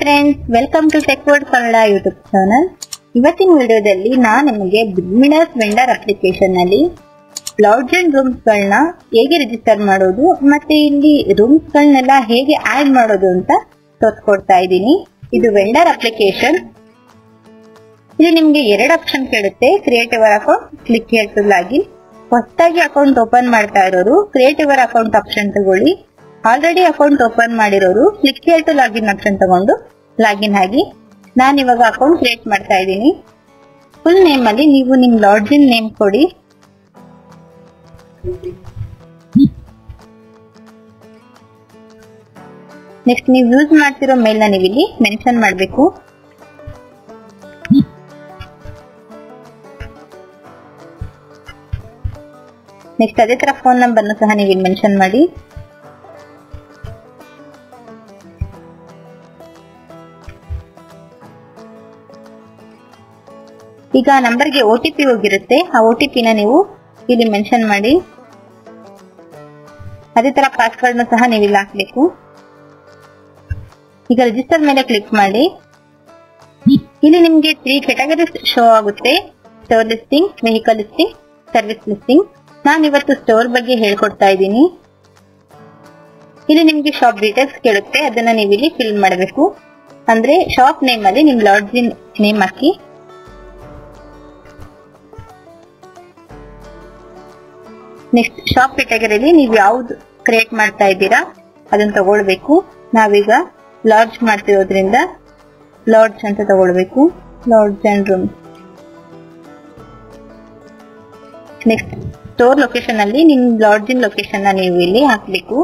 friends welcome to tech world Kannada YouTube channel ಇವತ್ತಿನ ವಿಡಿಯೋದಲ್ಲಿ ನಾನು ನಿಮಗೆ ಬಿಗ್ಮಿನರ್ಸ್ ವೆಂಡರ್ ಅಪ್ಲಿಕೇಶನ್ ನಲ್ಲಿ ಲಾಡ್ಜ್ ಅಂಡ್ ರೂಮ್ಸ್ ಗಳನ್ನ ಹೇಗೆ ರಿಜಿಸ್ಟರ್ ಮಾಡೋದು ಮತ್ತೆ ಇಲ್ಲಿ ರೂಮ್ಸ್ ಗಳನ್ನೆಲ್ಲ ಹೇಗೆ ಆಡ್ ಮಾಡೋದು ಅಂತ ತೋರಿಸ್ಕೊಡ್ತಾ ಇದ್ದೀನಿ ಇದು ವೆಂಡರ್ ಅಪ್ಲಿಕೇಶನ್ ಇಲ್ಲಿ ನಿಮ್ಗೆ ಎರಡು ಆಪ್ಷನ್ ಕೇಳುತ್ತೆ creative account click to login ಹೊಸದಾಗಿ ಅಕೌಂಟ್ ಓಪನ್ ಮಾಡ್ತಾ ಇರೋರು ಕ್ರಿಯೇಟಿವ್ ಅಕೌಂಟ್ ಆಪ್ಷನ್ ತಗೊಳ್ಳಿ ಆಲ್ರೆಡಿ ಅಕೌಂಟ್ ಓಪನ್ ಮಾಡಿರೋರು ಕ್ಲಿಕ್ ಟು ಲಾಗಿನ್ ಆಪ್ಷನ್ ತಗೊಂಡು ಲಾಗಿನ್ ಆಗಿ ನಾನು ಇವಾಗ ಅಕೌಂಟ್ ಕ್ರಿಯೇಟ್ ಮಾಡ್ತಾ ಇದ್ದೀನಿ ಫುಲ್ ನೇಮ್ ಅಲ್ಲಿ ನೀವು ನಿಮ್ ಲಾಡ್ಜಿನ್ ನೇಮ್ ಕೊಡಿ ನೆಕ್ಸ್ಟ್ ನೀವು ಯೂಸ್ ಮಾಡ್ತಿರೋ ಮೇಲ್ ನ ನೀವು ಇಲ್ಲಿ ಮೆನ್ಷನ್ ಮಾಡಬೇಕು ನೆಕ್ಸ್ಟ್ ಅದೇ ತರ ಫೋನ್ ನಂಬರ್ನು ಸಹ ನೀವು ಇಲ್ಲಿ ಮೆನ್ಷನ್ ಮಾಡಿ ಈಗ ನಂಬರ್ಗೆ ಒ ಟಿ ಪಿ ಹೋಗಿರುತ್ತೆ ಆ ಒ ಟಿ ಪಿನ ನೀವು ಇಲ್ಲಿ ಮೆನ್ಷನ್ ಮಾಡಿ ಅದೇ ತರ ಪಾಸ್ವರ್ಡ್ ಸಹ ನೀವು ಇಲ್ಲಿ ಹಾಕ್ಬೇಕು ಈಗ ರಿಜಿಸ್ಟರ್ ಮೇಲೆ ಕ್ಲಿಕ್ ಮಾಡಿ ಇಲ್ಲಿ ನಿಮ್ಗೆ ತ್ರೀ ಕೆಟಗರೀಸ್ ಶೋ ಆಗುತ್ತೆ store listing vehicle listing service listing ನಾನು ಇವತ್ತು ಸ್ಟೋರ್ ಬಗ್ಗೆ ಹೇಳ್ಕೊಡ್ತಾ ಇದ್ದೀನಿ ಇಲ್ಲಿ ನಿಮ್ಗೆ ಶಾಪ್ ಡೀಟೇಲ್ಸ್ ಕೇಳುತ್ತೆ ಅದನ್ನ ನೀವು ಇಲ್ಲಿ ಫಿಲ್ ಮಾಡಬೇಕು ಅಂದ್ರೆ ಶಾಪ್ ನೇಮ್ ಅಲ್ಲಿ ನಿಮ್ ಲಾಡ್ಜಿನ್ ನೇಮ್ ಹಾಕಿ ನೆಕ್ಸ್ಟ್ ಶಾಪ್ ಕೆಟಗರಿಲಿ ನೀವು ಯಾವ್ದು ಕ್ರಿಯೇಟ್ ಮಾಡ್ತಾ ಇದ್ದೀರಾ ಅದನ್ನ ತಗೊಳ್ಬೇಕು ನಾವೀಗ ಲಾಡ್ಜ್ ಮಾಡ್ತಿರೋದ್ರಿಂದ ಲಾಡ್ಜ್ ಅಂತ ತಗೊಳ್ಬೇಕು lodge and room next store location ಅಲ್ಲಿ ನಿಮ್ ಲಾಡ್ಜಿನ್ ಲೊಕೇಶನ್ ನ ನೀವು ಇಲ್ಲಿ ಹಾಕ್ಬೇಕು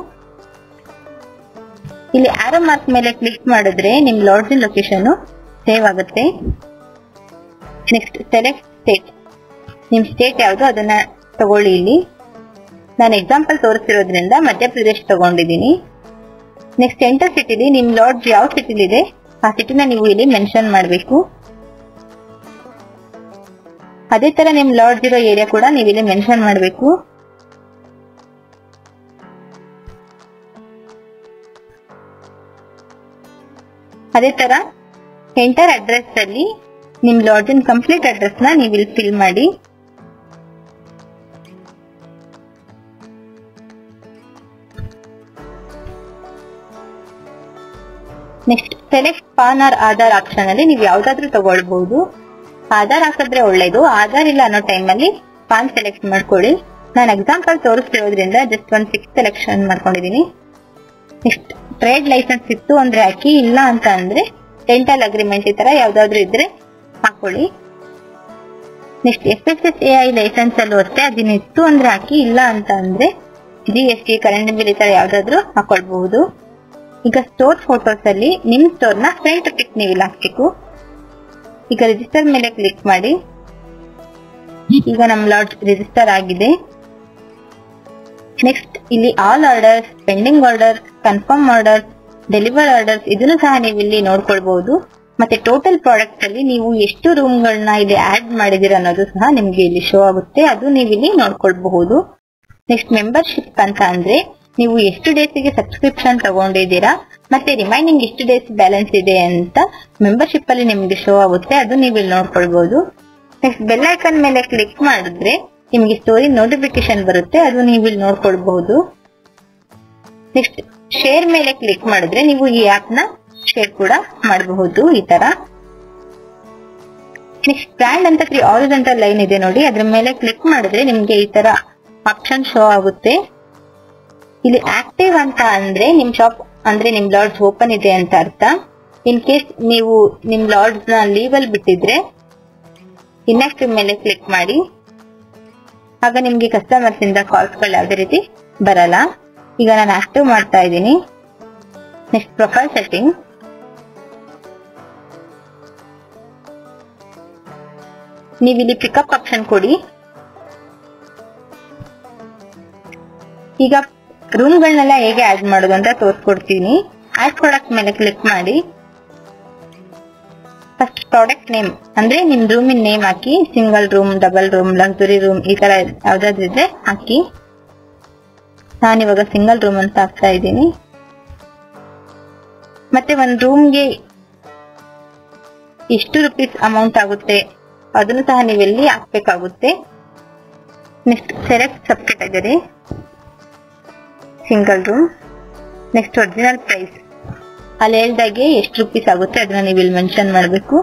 ಇಲ್ಲಿ ಆರೋ ಮಾರ್ಕ್ ಮೇಲೆ ಕ್ಲಿಕ್ ಮಾಡಿದ್ರೆ ನಿಮ್ ಲಾಡ್ಜಿನ್ ಲೊಕೇಶನ್ ಸೇವ್ ಆಗುತ್ತೆ ನೆಕ್ಸ್ಟ್ ಸೆಲೆಕ್ಟ್ ಸ್ಟೇಟ್ ನಿಮ್ ಸ್ಟೇಟ್ ಯಾವುದು ಅದನ್ನ ತಗೊಳ್ಳಿ ಇಲ್ಲಿ ನಾನು ಎಕ್ಸಾಂಪಲ್ ತೋರಿಸ್ತಿರೋದ್ರಿಂದ ಮಧ್ಯಪ್ರದೇಶ್ ತಗೊಂಡಿದ್ದೀನಿ ನೆಕ್ಸ್ಟ್ ಎಂಟರ್ ಸಿಟಿಲಿ ನಿಮ್ ಲಾಡ್ಜ್ ಯಾವ ಸಿಟಿಲಿ ಇದೆ ಆ ಸಿಟಿನ ನೀವು ಇಲ್ಲಿ ಮೆನ್ಷನ್ ಮಾಡಬೇಕು ಅದೇ ತರ ನಿಮ್ ಲಾಡ್ಜ್ ಇರೋ ಏರಿಯಾ ಕೂಡ ನೀವು ಇಲ್ಲಿ ಮೆನ್ಷನ್ ಮಾಡಬೇಕು ಅದೇ ತರ ಎಂಟರ್ ಅಡ್ರೆಸ್ ಅಲ್ಲಿ ನಿಮ್ ಲಾಡ್ಜಿನ್ ಕಂಪ್ಲೀಟ್ ಅಡ್ರೆಸ್ ನ ನೀವು ಇಲ್ಲಿ ಫಿಲ್ ಮಾಡಿ next select PAN or Aadhaar option ಅಲ್ಲಿ ನೀವು ಯಾವ್ದಾದ್ರು ತಗೊಳ್ಬಹುದು ಆಧಾರ್ ಹಾಕಿದ್ರೆ ಒಳ್ಳೇದು ಆಧಾರ್ ಇಲ್ಲ ಅನ್ನೋ ಟೈಮ್ ಅಲ್ಲಿ ಪಾನ್ ಸೆಲೆಕ್ಟ್ ಮಾಡ್ಕೊಳ್ಳಿ ನಾನು ಎಕ್ಸಾಂಪಲ್ ತೋರಿಸ್ತಿರೋದ್ರಿಂದ ಜಸ್ಟ್ ಒಂದ್ ಸಿಕ್ಸ್ ಸೆಲೆಕ್ಷನ್ ಮಾಡ್ಕೊಂಡಿದೀನಿ ನೆಕ್ಸ್ಟ್ ಟ್ರೇಡ್ ಲೈಸೆನ್ಸ್ ಇತ್ತು ಅಂದ್ರೆ ಹಾಕಿ ಇಲ್ಲ ಅಂತ ಅಂದ್ರೆ ರೆಂಟಲ್ ಅಗ್ರಿಮೆಂಟ್ ಈ ತರ ಯಾವ್ದಾದ್ರು ಇದ್ರೆ ಹಾಕೊಳ್ಳಿ next F S S A I licence ಅಲ್ಲೂ ಅಷ್ಟೇ ಅದನ್ನ ಇತ್ತು ಅಂದ್ರೆ ಹಾಕಿ ಇಲ್ಲ ಅಂತ ಅಂದ್ರೆ G S T current bill ಈ ತರ ಯಾವ್ದಾದ್ರು ಹಾಕೊಳ್ಬಹುದು ಈಗ ಸ್ಟೋರ್ ಫೋಟೋಸ್ ಅಲ್ಲಿ ನಿಮ್ ಸ್ಟೋರ್ ನ ಫ್ರಂಟ್ ಪಿಕ್ ನೀವು ಇಲ್ಲಿ ಹಾಕ್ಬೇಕು ಈಗ ರಿಜಿಸ್ಟರ್ ಮೇಲೆ ಕ್ಲಿಕ್ ಮಾಡಿ ಈಗ ನಮ್ ಲಾಡ್ಜ್ ರಿಜಿಸ್ಟರ್ ಆಗಿದೆ ನೆಕ್ಸ್ಟ್ ಇಲ್ಲಿ all orders pending order confirm order deliver orders ಇದನ್ನು ಸಹ ನೀವು ಇಲ್ಲಿ ನೋಡ್ಕೊಳ್ಬಹುದು ಮತ್ತೆ ಟೋಟಲ್ ಪ್ರಾಡಕ್ಟ್ ಅಲ್ಲಿ ನೀವು ಎಷ್ಟು ರೂಮ್ ಗಳನ್ನ ಇಲ್ಲಿ ಆಡ್ ಮಾಡಿದಿರ ಅನ್ನೋದು ಸಹ ನಿಮ್ಗೆ ಇಲ್ಲಿ ಶೋ ಆಗುತ್ತೆ ಅದು ನೀವು ಇಲ್ಲಿ ನೋಡ್ಕೊಳ್ಬಹುದು ನೆಕ್ಸ್ಟ್ ಮೆಂಬರ್ಶಿಪ್ ಅಂತ ಅಂದ್ರೆ ನೀವು ಎಷ್ಟು ಡೇಸ್ ಗೆ ಸಬ್ಸ್ಕ್ರಿಪ್ಷನ್ ತಗೊಂಡಿದ್ದೀರಾ ಮತ್ತೆ ರಿಮೈನಿಂಗ್ ಎಷ್ಟು ಡೇಸ್ ಬ್ಯಾಲೆನ್ಸ್ ಇದೆ ಅಂತ ಮೆಂಬರ್ಶಿಪ್ ಅಲ್ಲಿ ನಿಮ್ಗೆ ಶೋ ಆಗುತ್ತೆ ಅದು ನೀವು ಇಲ್ಲಿ ನೋಡ್ಕೊಳ್ಬಹುದು ನೆಕ್ಸ್ಟ್ ಬೆಲ್ ಐಕನ್ ಮೇಲೆ ಕ್ಲಿಕ್ ಮಾಡಿದ್ರೆ ನಿಮ್ಗೆ ಸ್ಟೋರಿ ನೋಟಿಫಿಕೇಶನ್ ಬರುತ್ತೆ ಅದು ನೀವು ಇಲ್ಲಿ ನೋಡ್ಕೊಳ್ಬಹುದು ನೆಕ್ಸ್ಟ್ ಶೇರ್ ಮೇಲೆ ಕ್ಲಿಕ್ ಮಾಡಿದ್ರೆ ನೀವು ಈ ಆಪ್ ನ ಶೇರ್ ಕೂಡ ಮಾಡಬಹುದು ಈ ತರ ನೆಕ್ಸ್ಟ್ ಬ್ರ್ಯಾಂಡ್ ಅಂತ ತ್ರೀ ಆರಿಜೆಂಟಲ್ ಲೈನ್ ಇದೆ ನೋಡಿ ಅದ್ರ ಮೇಲೆ ಕ್ಲಿಕ್ ಮಾಡಿದ್ರೆ ನಿಮ್ಗೆ ಈ ತರ ಆಪ್ಷನ್ ಶೋ ಆಗುತ್ತೆ ಇಲ್ಲಿ ಆಕ್ಟಿವ್ ಅಂತ ಅಂದ್ರೆ ನಿಮ್ ಶಾಪ್ ಅಂದ್ರೆ ನಿಮ್ ಲಾಡ್ಜ್ ಓಪನ್ ಇದೆ ಅಂತ ಅರ್ಥ ಇನ್ ಕೇಸ್ ನೀವು ನಿಮ್ ಲಾಡ್ಜ್ ನ ಲೀವ್ ಅಲ್ಲಿ ಬಿಟ್ಟಿದ್ರೆ ಇನ್ಆಕ್ಟಿವ್ ಮೇಲೆ ಕ್ಲಿಕ್ ಮಾಡಿ ಆಗ ನಿಮ್ಗೆ ಕಸ್ಟಮರ್ಸ್ ಇಂದ ಕಾಲ್ಸ್ ಗಳು ಯಾವುದೇ ರೀತಿ ಬರಲ್ಲ ಈಗ ನಾನು ಆಕ್ಟಿವ್ ಮಾಡ್ತಾ ಇದ್ದೀನಿ ನೆಕ್ಸ್ಟ್ ಪ್ರೊಫೈಲ್ ಸೆಟ್ಟಿಂಗ್ ನೀವು ಇಲ್ಲಿ ಪಿಕಪ್ ಆಪ್ಷನ್ ಕೊಡಿ ಈಗ ರೂಮ್ಗಳನ್ನೆಲ್ಲ ಹೇಗೆ ಆಡ್ ಮಾಡೋದು ಅಂತ ತೋರಿಸ್ಕೊಡ್ತೀನಿ ಆಡ್ ಪ್ರಾಡಕ್ಟ್ ಮೇಲೆ ಕ್ಲಿಕ್ ಮಾಡಿ ಫಸ್ಟ್ ಪ್ರಾಡಕ್ಟ್ ನೇಮ್ ಅಂದ್ರೆ ನಿಮ್ ರೂಮಿನ ನೇಮ್ ಹಾಕಿ single room double room luxury room ಈ ತರ ಯಾವ್ದಾದ್ರು ಇದ್ರೆ ಹಾಕಿ ನಾನಿವಾಗ ಸಿಂಗಲ್ ರೂಮ್ ಅಂತ ಹಾಕ್ತಾ ಇದ್ದೀನಿ ಮತ್ತೆ ಒಂದ್ ರೂಮ್ಗೆ ಎಷ್ಟು ರುಪೀಸ್ ಅಮೌಂಟ್ ಆಗುತ್ತೆ ಅದನ್ನು ಸಹ ನೀವಿಲ್ಲಿ ಹಾಕ್ಬೇಕಾಗುತ್ತೆ next select sub category single room next original price ಅಲ್ಲಿ ಹೇಳ್ದಾಗೆ ಎಷ್ಟು ರುಪೀಸ್ ಆಗುತ್ತೆ ಅದನ್ನ ನೀವು ಇಲ್ಲಿ ಮೆನ್ಷನ್ ಮಾಡಬೇಕು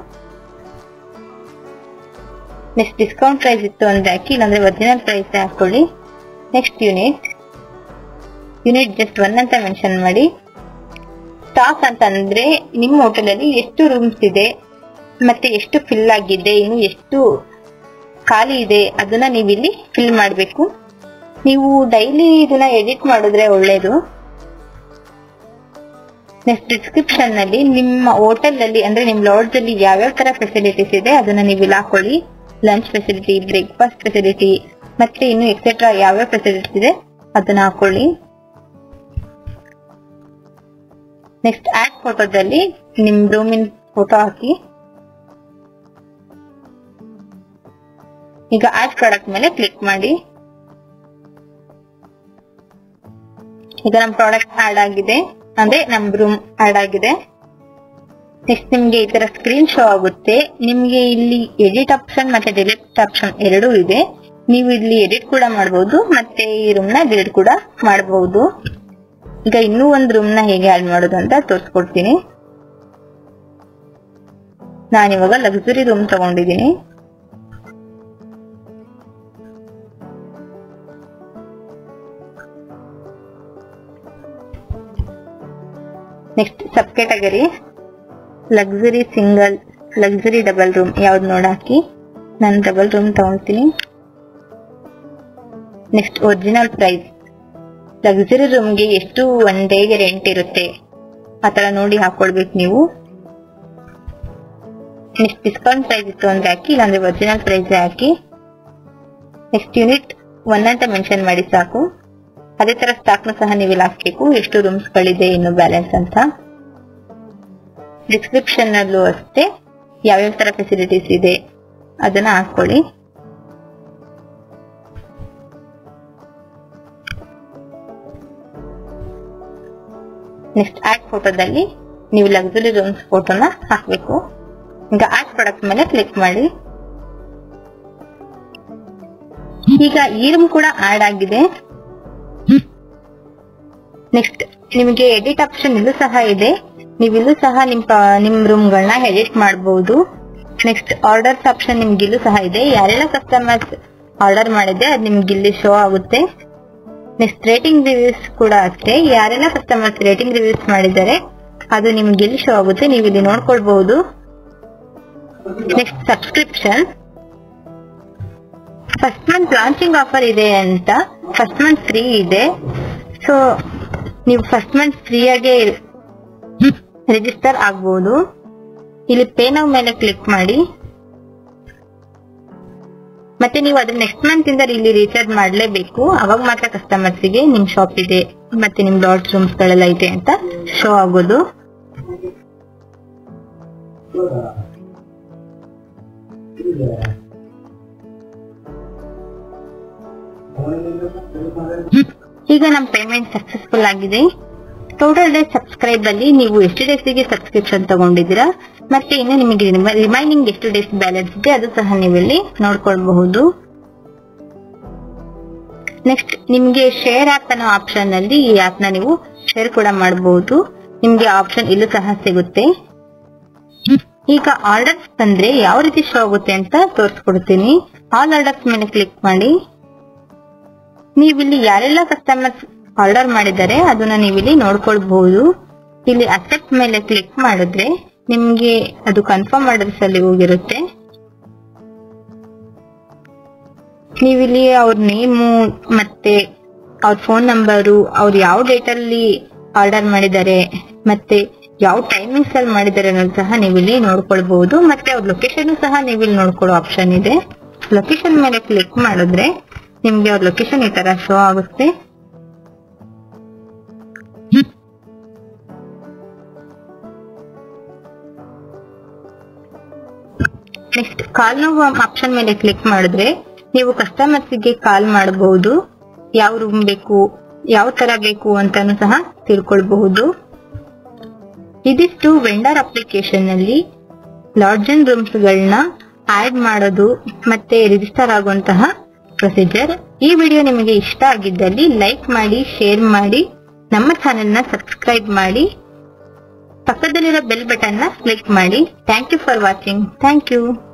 ನೆಕ್ಸ್ಟ್ ಡಿಸ್ಕೌಂಟ್ ಪ್ರೈಸ್ ಇತ್ತು ಅಂದ್ರೆ ಹಾಕಿ ಇಲ್ಲಾಂದ್ರೆ ಒರಿಜಿನಲ್ ಪ್ರೈಸ್ ಹಾಕೊಳ್ಳಿ next unit unit just one ಅಂತ ಮೆನ್ಷನ್ ಮಾಡಿ ಸ್ಟಾಕ್ ಅಂತಂದ್ರೆ ನಿಮ್ಮ ಹೋಟೆಲ್ ಅಲ್ಲಿ ಎಷ್ಟು ರೂಮ್ಸ್ ಇದೆ ಮತ್ತೆ ಎಷ್ಟು ಫಿಲ್ ಆಗಿದೆ ಇನ್ನು ಎಷ್ಟು ಖಾಲಿ ಇದೆ ಅದನ್ನ ನೀವು ಇಲ್ಲಿ ಫಿಲ್ ಮಾಡಬೇಕು ನೀವು ಡೈಲಿ ಇದನ್ನ ಎಡಿಟ್ ಮಾಡಿದ್ರೆ ಒಳ್ಳೇದು ನೆಕ್ಸ್ಟ್ ಡಿಸ್ಕ್ರಿಪ್ಷನ್ ನಲ್ಲಿ ನಿಮ್ಮ ಹೋಟೆಲ್ ಅಲ್ಲಿ ಅಂದ್ರೆ ನಿಮ್ ಲಾಡ್ಜ್ ಅಲ್ಲಿ ಯಾವ್ಯಾವ ತರ ಫೆಸಿಲಿಟೀಸ್ ಇದೆ ಅದನ್ನ ನೀವು ಇಲ್ಲಿ ಹಾಕೊಳ್ಳಿ ಲಂಚ್ ಫೆಸಿಲಿಟಿ ಬ್ರೇಕ್ಫಾಸ್ಟ್ ಫೆಸಿಲಿಟಿ ಮತ್ತೆ ಇನ್ನು ಎಕ್ಸೆಟ್ರಾ ಯಾವ್ಯಾವ ಫೆಸಿಲಿಟೀಸ್ ಇದೆ ಅದನ್ನ ಹಾಕೊಳ್ಳಿ ನೆಕ್ಸ್ಟ್ ಆಡ್ ಫೋಟೋದಲ್ಲಿ ನಿಮ್ ರೂಮಿನ ಫೋಟೋ ಹಾಕಿ ಈಗ ಆಡ್ ಪ್ರಾಡಕ್ಟ್ ಮೇಲೆ ಕ್ಲಿಕ್ ಮಾಡಿ ಈಗ ನಮ್ ಪ್ರಾಡಕ್ಟ್ ಆಡ್ ಆಗಿದೆ ಅಂದ್ರೆ ನಮ್ ರೂಮ್ ಆಡ್ ಆಗಿದೆ ನೆಕ್ಸ್ಟ್ ನಿಮ್ಗೆ ಈ ತರ ಸ್ಕ್ರೀನ್ ಶೋ ಆಗುತ್ತೆ ನಿಮ್ಗೆ ಇಲ್ಲಿ ಎಡಿಟ್ ಆಪ್ಷನ್ ಮತ್ತೆ ಡಿಲೀಟ್ ಆಪ್ಷನ್ ಎರಡೂ ಇದೆ ನೀವು ಇಲ್ಲಿ ಎಡಿಟ್ ಕೂಡ ಮಾಡಬಹುದು ಮತ್ತೆ ಈ ರೂಮ್ ನ ಡಿಲೀಟ್ ಕೂಡ ಮಾಡಬಹುದು ಈಗ ಇನ್ನೂ ಒಂದು ರೂಮ್ ನ ಹೇಗೆ ಆಡ್ ಮಾಡೋದು ಅಂತ ತೋರಿಸ್ಕೊಡ್ತೀನಿ ನಾನಿವಾಗ ಲಕ್ಸುರಿ ರೂಮ್ ತಗೊಂಡಿದ್ದೀನಿ next sub category luxury single luxury double room ಯಾವ್ದು ನೋಡಾಕಿ ನಾನು ಡಬಲ್ ರೂಮ್ ತಗೊಳ್ತೀನಿ ನೆಕ್ಸ್ಟ್ ಒರಿಜಿನಲ್ ಪ್ರೈಸ್ ಲಕ್ಸುರಿ ರೂಮ್ಗೆ ಎಷ್ಟು ಒನ್ ಡೇಗೆ ರೆಂಟ್ ಇರುತ್ತೆ ಆ ತರ ನೋಡಿ ಹಾಕೊಳ್ಬೇಕು ನೀವು ನೆಕ್ಸ್ಟ್ ಡಿಸ್ಕೌಂಟ್ ಪ್ರೈಸ್ ಇತ್ತು ಅಂದ್ರೆ ಹಾಕಿ ಇಲ್ಲಾಂದ್ರೆ ಒರಿಜಿನಲ್ ಪ್ರೈಸ್ ಹಾಕಿ ನೆಕ್ಸ್ಟ್ ಯೂನಿಟ್ ಒನ್ ಅಂತ ಮೆನ್ಷನ್ ಮಾಡಿ ಸಾಕು ಅದೇ ತರ ಸ್ಟಾಕ್ ನ ಸಹ ನೀವು ಇಲ್ಲಿ ಹಾಕ್ಬೇಕು ಎಷ್ಟು ರೂಮ್ಸ್ ಗಳಿದೆ ಇನ್ನು ಬ್ಯಾಲೆನ್ಸ್ ಅಂತ ಡಿಸ್ಕ್ರಿಪ್ಷನ್ ಅಲ್ಲೂ ಅಷ್ಟೇ ಯಾವ್ಯಾವ ತರ ಫೆಸಿಲಿಟೀಸ್ ಇದೆ ಅದನ್ನ ಹಾಕೊಳ್ಳಿ ನೆಕ್ಸ್ಟ್ ಆಡ್ ಫೋಟೋದಲ್ಲಿ ನೀವು ಲಕ್ಸುರಿ ರೂಮ್ಸ್ ಫೋಟೋನ ಹಾಕ್ಬೇಕು ಈಗ ಆಡ್ ಪ್ರಾಡಕ್ಟ್ ಮೇಲೆ ಕ್ಲಿಕ್ ಮಾಡಿ ಈಗ ಈ ರೂಮ್ ಕೂಡ ಆಡ್ ಆಗಿದೆ ನೆಕ್ಸ್ಟ್ ನಿಮಗೆ ಎಡಿಟ್ ಆಪ್ಷನ್ ಇಲ್ಲೂ ಸಹ ಇದೆ ನೀವು ಇಲ್ಲೂ ಸಹ ನಿಮ್ ಪ- ನಿಮ್ ರೂಮ್ ಗಳನ್ನ ಎಡಿಟ್ ಮಾಡಬಹುದು ನೆಕ್ಸ್ಟ್ ಆರ್ಡರ್ಸ್ ಆಪ್ಷನ್ ನಿಮ್ಗೆ ಇಲ್ಲೂ ಸಹ ಇದೆ ಯಾರೆಲ್ಲ ಕಸ್ಟಮರ್ಸ್ ಆರ್ಡರ್ ಮಾಡಿದ್ರೆ ಅದು ನಿಮ್ಗೆ ಇಲ್ಲಿ ಶೋ ಆಗುತ್ತೆ ನೆಕ್ಸ್ಟ್ ರೇಟಿಂಗ್ ರಿವ್ಯೂಸ್ ಕೂಡ ಅಷ್ಟೇ ಯಾರೆಲ್ಲ ಕಸ್ಟಮರ್ಸ್ ರೇಟಿಂಗ್ ರಿವ್ಯೂಸ್ ಮಾಡಿದ್ದಾರೆ ಅದು ನಿಮ್ಗೆ ಇಲ್ಲಿ ಶೋ ಆಗುತ್ತೆ ನೀವು ಇಲ್ಲಿ ನೋಡ್ಕೊಳ್ಬಹುದು next subscription first month launching offer ಇದೆ ಅಂತ ಫಸ್ಟ್ ಮಂತ್ ಫ್ರೀ ಇದೆ ಸೊ ನೀವು ಫಸ್ಟ್ ಮಂತ್ ಫ್ರೀಯಾಗೆ ರಿಜಿಸ್ಟರ್ ಆಗ್ಬಹುದು ಇಲ್ಲಿ ಪೇ ನೌ ಮೇಲೆ ಕ್ಲಿಕ್ ಮಾಡಿ ಮತ್ತೆ ನೀವು ಅದ್ರ ನೆಕ್ಸ್ಟ್ ಮಂತ್ ಇಂದ ಇಲ್ಲಿ ರೀಚಾರ್ಜ್ ಮಾಡಲೇಬೇಕು ಅವಾಗ ಮಾತ್ರ ಕಸ್ಟಮರ್ಸ್ ಗೆ ನಿಮ್ ಶಾಪ್ ಇದೆ ಮತ್ತೆ ನಿಮ್ ಲಾಡ್ಜ್ ರೂಮ್ಸ್ ಗಳೆಲ್ಲ ಇದೆ ಅಂತ ಶೋ ಆಗೋದು ಈಗ ನಮ್ ಪೇಮೆಂಟ್ ಸಕ್ಸಸ್ಫುಲ್ ಆಗಿದೆ ಟೋಟಲ್ ಡೇಸ್ ಸಬ್ಸ್ಕ್ರೈಬ್ ಅಲ್ಲಿ ನೀವು ಎಷ್ಟು ಡೇಸ್ಗೆ ಸಬ್ಸ್ಕ್ರಿಪ್ಷನ್ ತಗೊಂಡಿದ್ದೀರಾ ಮತ್ತೆ ಇನ್ನು ನಿಮಗೆ ರಿಮೈನಿಂಗ್ ಎಷ್ಟು ಡೇಸ್ ಬ್ಯಾಲೆನ್ಸ್ ಇದೆ ಅದು ಸಹ ನೀವು ಇಲ್ಲಿ ನೋಡ್ಕೊಳ್ಬಹುದು ನೆಕ್ಸ್ಟ್ ನಿಮ್ಗೆ ಶೇರ್ ಆಪ್ ಅನ್ನೋ ಆಪ್ಷನ್ ಅಲ್ಲಿ ಈ ಆಪ್ ನ ನೀವು ಶೇರ್ ಕೂಡ ಮಾಡಬಹುದು ನಿಮ್ಗೆ ಆಪ್ಷನ್ ಇಲ್ಲೂ ಸಹ ಸಿಗುತ್ತೆ ಈಗ ಆರ್ಡರ್ಸ್ ಬಂದ್ರೆ ಯಾವ ರೀತಿ ಶೋ ಆಗುತ್ತೆ ಅಂತ ತೋರಿಸ್ಕೊಡ್ತೀನಿ ಆಲ್ ಆರ್ಡರ್ಸ್ ಮೇಲೆ ಕ್ಲಿಕ್ ಮಾಡಿ ನೀವಿಲ್ಲಿ ಯಾರೆಲ್ಲ ಕಸ್ಟಮರ್ಸ್ ಆರ್ಡರ್ ಮಾಡಿದ್ದಾರೆ ಅದನ್ನ ನೀವಿಲ್ಲಿ ನೋಡ್ಕೊಳ್ಬಹುದು ಇಲ್ಲಿ ಅಕ್ಸೆಪ್ಟ್ ಮೇಲೆ ಕ್ಲಿಕ್ ಮಾಡಿದ್ರೆ ನಿಮ್ಗೆ ಅದು ಕನ್ಫರ್ಮ್ ಆರ್ಡರ್ಸ್ ಅಲ್ಲಿ ಹೋಗಿರುತ್ತೆ ನೀವಿಲ್ಲಿ ಅವ್ರ ನೇಮು ಮತ್ತೆ ಅವ್ರ ಫೋನ್ ನಂಬರು ಅವ್ರು ಯಾವ ಡೇಟ್ ಅಲ್ಲಿ ಆರ್ಡರ್ ಮಾಡಿದ್ದಾರೆ ಮತ್ತೆ ಯಾವ ಟೈಮಿಂಗ್ಸ್ ಅಲ್ಲಿ ಮಾಡಿದ್ದಾರೆ ಅನ್ನೋದು ಸಹ ನೀವಿಲ್ಲಿ ನೋಡ್ಕೊಳ್ಬಹುದು ಮತ್ತೆ ಅವ್ರ ಲೊಕೇಶನ್ ಸಹ ನೀವಿಲ್ಲಿ ನೋಡ್ಕೊಳ್ಳೋ ಆಪ್ಷನ್ ಇದೆ ಲೊಕೇಶನ್ ಮೇಲೆ ಕ್ಲಿಕ್ ಮಾಡಿದ್ರೆ ನಿಮ್ಗೆ ಅವ್ರ ಲೊಕೇಶನ್ ಈ ತರ ಶೋ ಆಗುತ್ತೆ ನೆಕ್ಸ್ಟ್ ಕಾಲ್ ನೋವು ಆಪ್ಷನ್ ಮೇಲೆ ಕ್ಲಿಕ್ ಮಾಡಿದ್ರೆ ನೀವು ಕಸ್ಟಮರ್ಸ್ ಗೆ ಕಾಲ್ ಮಾಡಬಹುದು ಯಾವ ರೂಮ್ ಬೇಕು ಯಾವ ತರ ಬೇಕು ಅಂತಾನು ಸಹ ತಿಳ್ಕೊಳ್ಬಹುದು ಇದಿಷ್ಟು ವೆಂಡರ್ ಅಪ್ಲಿಕೇಶನ್ ನಲ್ಲಿ ಲಾಡ್ಜನ್ ರೂಮ್ಸ್ ಗಳನ್ನ ಆಡ್ ಮಾಡೋದು ಮತ್ತೆ ರಿಜಿಸ್ಟರ್ ಆಗುವಂತಹ ಪ್ರೊಸೀಜರ್ ಈ ವಿಡಿಯೋ ನಿಮಗೆ ಇಷ್ಟ ಆಗಿದ್ದಲ್ಲಿ ಲೈಕ್ ಮಾಡಿ ಶೇರ್ ಮಾಡಿ ನಮ್ಮ ಚಾನೆಲ್ ನ ಸಬ್ಸ್ಕ್ರೈಬ್ ಮಾಡಿ ಪಕ್ಕದಲ್ಲಿರೋ ಬೆಲ್ ಬಟನ್ ನ ಕ್ಲಿಕ್ ಮಾಡಿ thank you for watching thank you